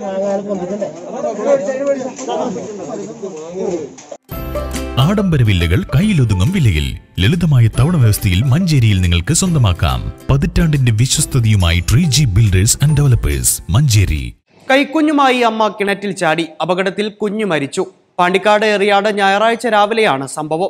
ആഡംബര വില്ലകൾ കയ്യിലൊതുങ്ങും വിലയിൽ ലളിതമായ തവണ വ്യവസ്ഥയിൽ മഞ്ചേരിയിൽ നിങ്ങൾക്ക് സ്വന്തമാക്കാം പതിറ്റാണ്ടിന്റെ വിശ്വസ്തതയുമായി tree G builders and developers Manjeri കൈക്കുഞ്ഞുമായി അമ്മ കിണറ്റിൽ ചാടി അപകടത്തിൽ കുഞ്ഞു മരിച്ചു പാണ്ടിക്കാട് എറിയാട് ഞായറാഴ്ച രാവിലെയാണ് സംഭവം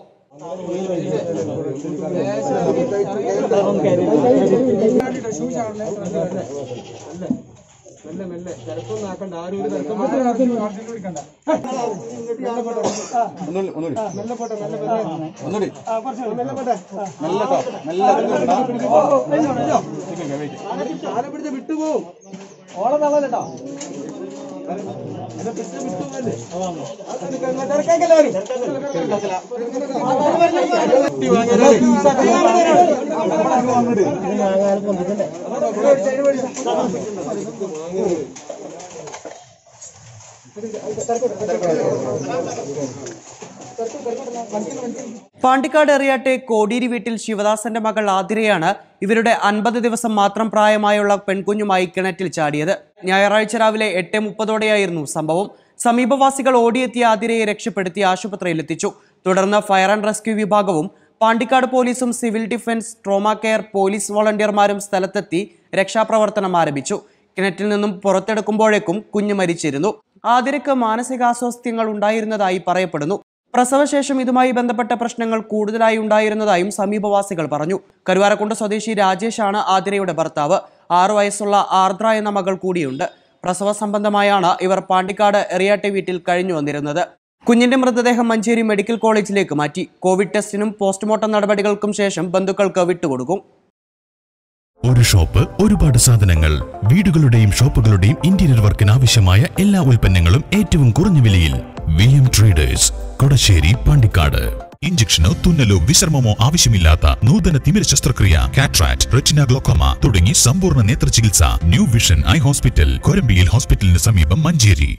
പാണ്ടിക്കാട് എറിയാട്ടെ കോടീരി വീട്ടിൽ ശിവദാസന്റെ മകൾ ആതിരയാണ് ഇവരുടെ അൻപത് ദിവസം മാത്രം പ്രായമായുള്ള പെൺകുഞ്ഞുമായി കിണറ്റിൽ ചാടിയത് ഞായറാഴ്ച രാവിലെ എട്ട് മുപ്പതോടെയായിരുന്നു സംഭവം സമീപവാസികൾ ഓടിയെത്തിയ ആതിരയെ രക്ഷപ്പെടുത്തി ആശുപത്രിയിലെത്തിച്ചു തുടർന്ന് ഫയർ ആൻഡ് റെസ്ക്യൂ വിഭാഗവും പാണ്ടിക്കാട് പോലീസും civil defence trauma care police വോളണ്ടിയർമാരും സ്ഥലത്തെത്തി രക്ഷാപ്രവർത്തനം ആരംഭിച്ചു കിണറ്റിൽ നിന്നും പുറത്തെടുക്കുമ്പോഴേക്കും കുഞ്ഞ് മരിച്ചിരുന്നു ആതിരയ്ക്ക് മാനസികാസ്വാസ്ഥ്യങ്ങൾ ഉണ്ടായിരുന്നതായി പറയപ്പെടുന്നു പ്രസവശേഷം ഇതുമായി ബന്ധപ്പെട്ട പ്രശ്നങ്ങൾ കൂടുതലായി ഉണ്ടായിരുന്നതായും സമീപവാസികൾ പറഞ്ഞു കരുവാരക്കുണ്ട് സ്വദേശി രാജേഷാണ് ആതിരയുടെ ഭർത്താവ് ആറു വയസ്സുള്ള ആർദ്ര എന്ന മകൾ കൂടിയുണ്ട് പ്രസവ സംബന്ധമായാണ് ഇവർ പാണ്ടിക്കാട് എറിയാട്ടെ വീട്ടിൽ കഴിഞ്ഞു വന്നിരുന്നത് കുഞ്ഞിന്റെ മൃതദേഹം മഞ്ചേരി മെഡിക്കൽ കോളേജിലേക്ക് മാറ്റി കോവിഡ് ടെസ്റ്റിനും പോസ്റ്റ്മോർട്ടം നടപടികൾക്കും ശേഷം ബന്ധുക്കൾക്ക് വിട്ടുകൊടുക്കും ഒരു ഷോപ്പ് ഒരുപാട് സാധനങ്ങൾ വീടുകളുടെയും ഷോപ്പുകളുടെയും ഇന്റീരിയർ വർക്കിന് ആവശ്യമായ എല്ലാ ഉൽപ്പന്നങ്ങളും ഏറ്റവും കുറഞ്ഞ വിലയിൽ V M traders Kodasseri Pandikkad ഇഞ്ചക്ഷനോ തുന്നലോ വിശ്രമമോ ആവശ്യമില്ലാത്ത നൂതന തിമിര ശസ്ത്രക്രിയ കാട്രാക്ട് റെറ്റിന ഗ്ലോക്കോമ തുടങ്ങി സമ്പൂർണ്ണ നേത്ര ചികിത്സ ന്യൂ വിഷൻ ഐ ഹോസ്പിറ്റൽ കൊരമ്പിയിൽ ഹോസ്പിറ്റലിന് സമീപം മഞ്ചേരി